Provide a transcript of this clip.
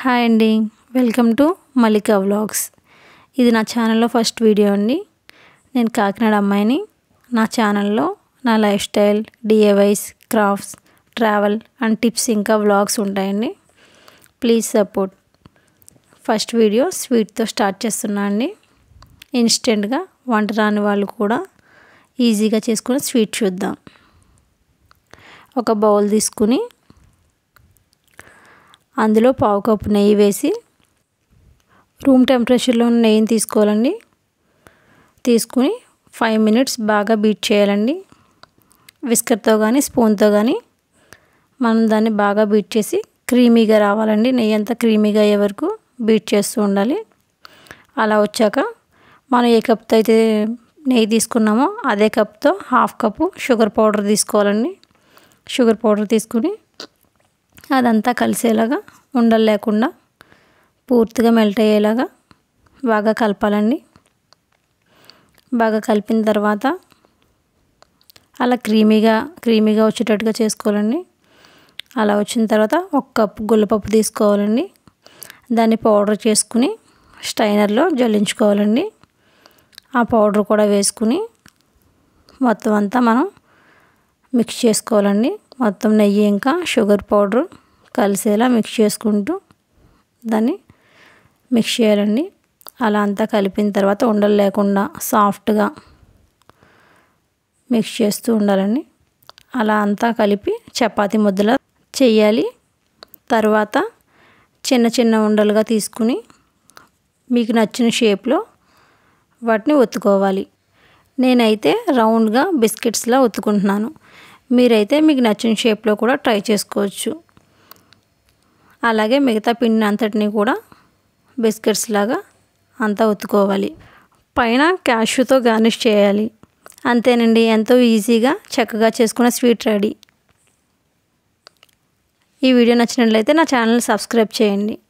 hi అండి welcome to Mallika vlogs ఇది నా ఛానల్లో ఫస్ట్ వీడియో అండి నేను కాకినాడ అమ్మాయిని నా ఛానల్లో నా life style DIYs crafts travel and tips ఇంకా వ్లాగ్స్ ఉంటాయండి ప్లీజ్ సపోర్ట్ ఫస్ట్ వీడియో స్వీట్తో స్టార్ట్ చేస్తున్నా అండి ఇన్స్టెంట్గా వంట రాని వాళ్ళు కూడా ఈజీగా చేసుకుని స్వీట్ చూద్దాం ఒక బౌల్ తీసుకుని అందులో పావు కప్పు నెయ్యి వేసి రూమ్ టెంపరేచర్లో ఉన్న నెయ్యిని తీసుకోవాలండి తీసుకుని ఫైవ్ మినిట్స్ బాగా బీట్ చేయాలండి విస్కర్తో కానీ స్పూన్తో కానీ మనం దాన్ని బాగా బీట్ చేసి క్రీమీగా రావాలండి నెయ్యి అంతా క్రీమీగా అయ్యే వరకు బీట్ చేస్తూ ఉండాలి అలా వచ్చాక మనం ఏ కప్తో అయితే నెయ్యి తీసుకున్నామో అదే కప్తో హాఫ్ కప్పు షుగర్ పౌడర్ తీసుకోవాలండి షుగర్ పౌడర్ తీసుకుని అదంతా కలిసేలాగా ఉండలు లేకుండా పూర్తిగా మెల్ట్ అయ్యేలాగా బాగా కలపాలండి బాగా కలిపిన తర్వాత అలా క్రీమీగా క్రీమీగా వచ్చేటట్టుగా చేసుకోవాలండి అలా వచ్చిన తర్వాత ఒక కప్పు గుల్లపప్పు తీసుకోవాలండి దాన్ని పౌడర్ చేసుకుని స్టైనర్లో జల్లించుకోవాలండి ఆ పౌడర్ కూడా వేసుకుని మొత్తం అంతా మనం మిక్స్ చేసుకోవాలండి మొత్తం నెయ్యి ఇంకా షుగర్ పౌడర్ కలిసేలా మిక్స్ చేసుకుంటూ దాన్ని మిక్స్ చేయాలండి అలా అంతా కలిపిన తర్వాత ఉండలు లేకుండా సాఫ్ట్గా మిక్స్ చేస్తూ ఉండాలండి అలా అంతా కలిపి చపాతీ ముద్దలా చెయ్యాలి తర్వాత చిన్న చిన్న ఉండలుగా తీసుకుని మీకు నచ్చిన షేప్లో వాటిని ఒత్తుకోవాలి నేనైతే రౌండ్గా బిస్కెట్స్లా ఒత్తుకుంటున్నాను మీరైతే మీకు నచ్చిన షేప్లో కూడా ట్రై చేసుకోవచ్చు అలాగే మిగతా పిండి అంతటిని కూడా బిస్కెట్స్ లాగా అంతా ఒత్తుకోవాలి పైన క్యాష్యూతో గార్నిష్ చేయాలి అంతేనండి ఎంతో ఈజీగా చక్కగా చేసుకున్న స్వీట్ రెడీ ఈ వీడియో నచ్చినట్లయితే నా ఛానల్ సబ్స్క్రైబ్ చేయండి